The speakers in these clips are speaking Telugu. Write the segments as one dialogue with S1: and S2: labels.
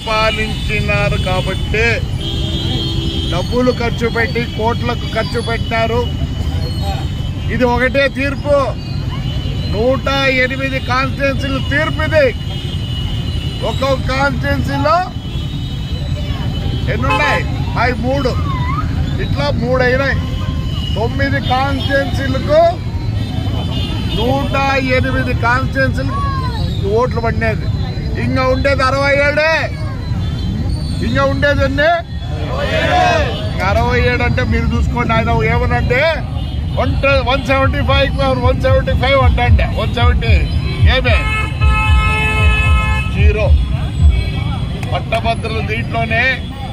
S1: పరిపాలించినారు కాబట్టి డబ్బులు ఖర్చు పెట్టి కోట్లకు ఖర్చు పెట్టినారు ఇది ఒకటే తీర్పు నూట ఎనిమిది కాన్స్టిట్యున్సీలు తీర్పు ఇది ఒక్కొక్క కాన్స్టిట్యున్సీలో ఎన్నున్నాయి అవి మూడు ఇట్లా మూడు అయినాయి తొమ్మిది కాన్స్టిట్యున్సీలకు నూట ఎనిమిది కాన్స్టిట్యున్సీలకు ఓట్లు పడినది ఇంకా ఉండేది అరవై ఏడే ఇంకా ఉండేది ఎన్ని ఇంకా అరవై ఏడు అంటే మీరు చూసుకోండి ఆయన ఏమనంటే one one seventy five one seventy five అంటే వన్ సెవెంటీ ఏమే జీరో పట్టభద్రులు దీంట్లోనే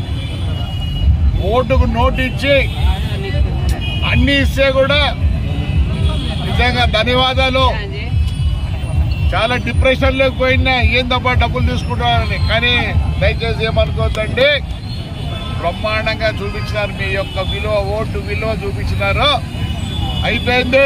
S1: ఓటుకు నోటు ఇచ్చి అన్ని ఇస్తే కూడా నిజంగా ధన్యవాదాలు చాలా డిప్రెషన్ లోకి పోయినా ఏందబ్బా డబ్బులు తీసుకుంటారని కానీ దయచేసి ఏమనుకోవద్దండి బ్రహ్మాండంగా చూపించినారు మీ యొక్క విలువ ఓటు విలువ చూపించినారు అయిపోయింది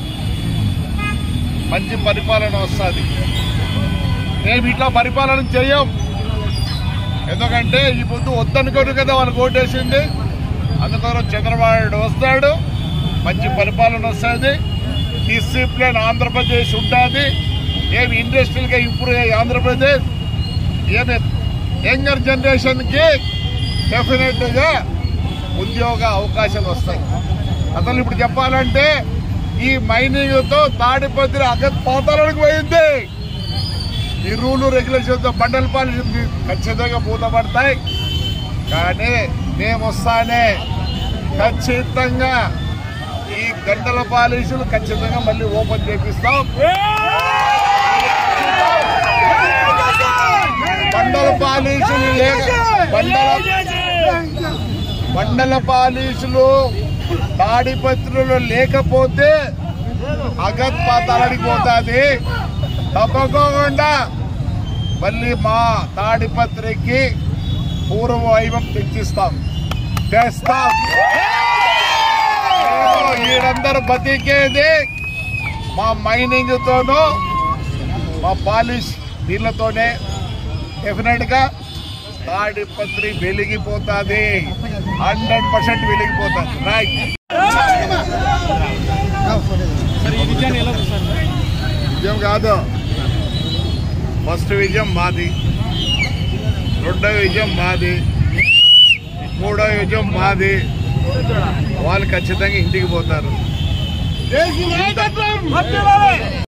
S1: మంచి పరిపాలన వస్తుంది మేము ఇట్లా పరిపాలన చెయ్యం ఎందుకంటే ఈ పొద్దు వద్దనుకోరు కదా వాళ్ళకి ఓటేసింది అందుకోసం చంద్రబాబు నాయుడు వస్తాడు మంచి పరిపాలన వస్తుంది డిసిప్లిన్ ఆంధ్రప్రదేశ్ ఉంటుంది ఏమి ఇండస్ట్రియల్ గా ఇంప్రూవ్ అయ్యి ఆంధ్రప్రదేశ్ ఏమి యంగర్ జనరేషన్ కి డెఫినెట్ గా ఉద్యోగ అవకాశాలు వస్తాయి అసలు ఇప్పుడు చెప్పాలంటే ఈ మైనింగ్ తో తాడిపత్రి అగత్ పాతాలకు పోయింది ఈ రూలు రెగ్యులేషన్ తో బండల పాలసీ ఖచ్చితంగా మూతపడతాయి కానీ మేము వస్తానే ఖచ్చితంగా ఈ గంటల పాలసీలు ఖచ్చితంగా మళ్ళీ ఓపెన్ చేపిస్తాం బండల పాలసీలు లేక బండల బండల పాలీసులు తాడిపత్రులు లేకపోతే అగత్ పాతాళానికి పోతుంది తప్పకోకుండా మళ్ళీ మా తాడిపత్రికి పూర్వ వైభవం తెచ్చిస్తాం తెస్తాం మేము ఈడందరూ బతికేది మా మైనింగ్ తోనూ మా పాలిష్ నీళ్ళతోనే డెఫినెట్ గా తాడిపత్రి వెలిగిపోతుంది హండ్రెడ్ పర్సెంట్ వెలిగిపోతుంది రైట్ విజయం కాదు ఫస్ట్ విజయం మాది రెండో విజయం మాది మూడో విజయం మాది వాళ్ళు ఖచ్చితంగా ఇంటికి పోతారు